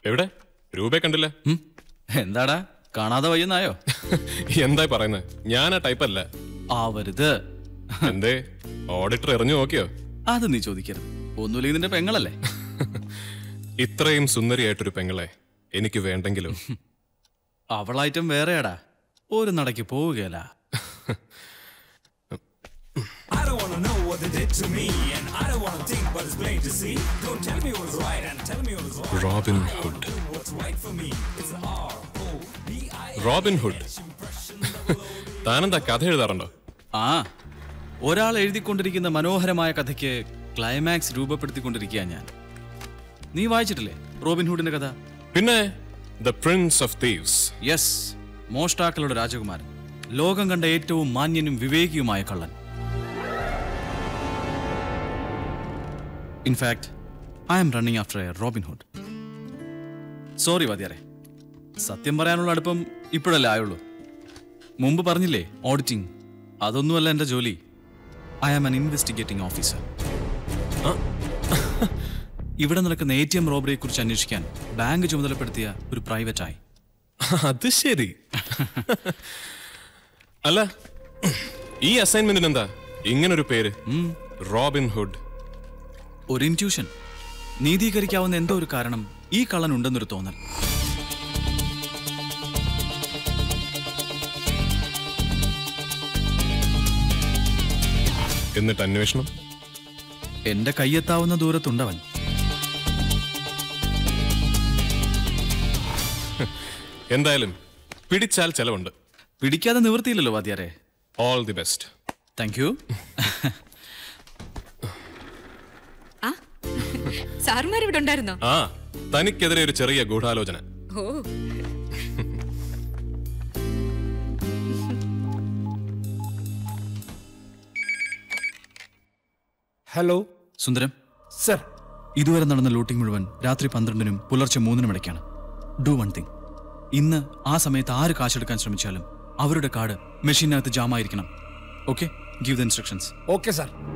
എവിടെ രൂപയെ കണ്ടില്ല ഉം, എന്താടാ കാണാതെ വയ്യെന്നായോ എന്തായി പറയുന്നത് ഞാൻ ആ ടൈപ്പ് അല്ല ആവരുത് എന്തേ ഓഡിറ്റർ എറിഞ്ഞു നോക്കിയോ അത് നീ ചോദിക്കരുത് ഒന്നുമില്ലെങ്കിൽ നിന്റെ പെങ്ങളല്ലേ ഇത്രയും സുന്ദരിയായിട്ടൊരു പെങ്ങളെ എനിക്ക് വേണ്ടെങ്കിലോ അവളായിട്ടും വേറെയാടാ ഒരു നടക്ക് പോവുകയല്ല I don't wanna know what they did to me, and I don't wanna think, but it's plain to see. Don't tell me what's right and tell me what's wrong. Robin Hood What's right for me? It's R O B I. Robin Hood താനെന്താ കഥ എഴുതാറുണ്ടോ ആ ഒരാൾ എഴുതിക്കൊണ്ടിരിക്കുന്ന മനോഹരമായ കഥയ്ക്ക് climax രൂപപ്പെടുത്തിക്കൊണ്ടിരിക്കുക ഞാൻ നീ വായിച്ചിട്ടില്ലേ റോബിൻഹുഡിന്റെ കഥ പിന്നെ the prince of thieves yes മോഷ്ടാക്കളുടെ രാജകുമാരൻ ലോകം കണ്ട ഏറ്റവും മാന്യനും വിവേകിയുമായ കള്ളൻ in fact I am running after a Robin Hood sorry വാദ്യാരെ സത്യം പറയാനുള്ള അടുപ്പം ഇപ്പോഴല്ലേ ആയുള്ളൂ മുമ്പ് പറഞ്ഞില്ലേ ഓഡിറ്റിംഗ് അതൊന്നുമല്ല എൻ്റെ ജോലി I am an investigating officer ഇവിടെ നടക്കുന്ന എ ടി എം റോബറിയെ കുറിച്ച് അന്വേഷിക്കാൻ ബാങ്ക് ചുമതലപ്പെടുത്തിയ ഒരു പ്രൈവറ്റ് ആയി അത് ശരി അല്ല ഈ അസൈൻമെന്റിന് എന്താ ഇങ്ങനൊരു പേര് റോബിൻ ഹുഡ് ഒരു ഇൻറ്റ്യൂഷൻ നീതീകരിക്കാവുന്ന എന്തോ ഒരു കാരണം ഈ കള്ളൻ ഉണ്ടെന്നൊരു തോന്നൽ എന്നിട്ട് അന്വേഷണം എന്റെ കയ്യെത്താവുന്ന ദൂരത്തുണ്ടവൻ എന്തായാലും പിടിച്ചാൽ ചെലവുണ്ട് പിടിക്കാതെ നിവൃത്തിയില്ലല്ലോ വാദ്യാരെ all the best thank you ആ സാറുമാർ ഇവിടെ ഉണ്ടായിരുന്നോ ആ തനിക്കെതിരെ ഒരു ചെറിയ ഗൂഢാലോചന ഓ ഹലോ സുന്ദരം സർ ഇതുവരെ നടന്ന ലൂട്ടിംഗ് മുഴുവൻ രാത്രി പന്ത്രണ്ടിനും പുലർച്ചെ മൂന്നിനും ഇടയ്ക്കാണ് ഡു വൺ തിങ് ഇന്ന് ആ സമയത്ത് ആര് കാശെടുക്കാൻ ശ്രമിച്ചാലും അവരുടെ കാർഡ് മെഷീനകത്ത് ജാമായിരിക്കണം okay give the instructions okay sir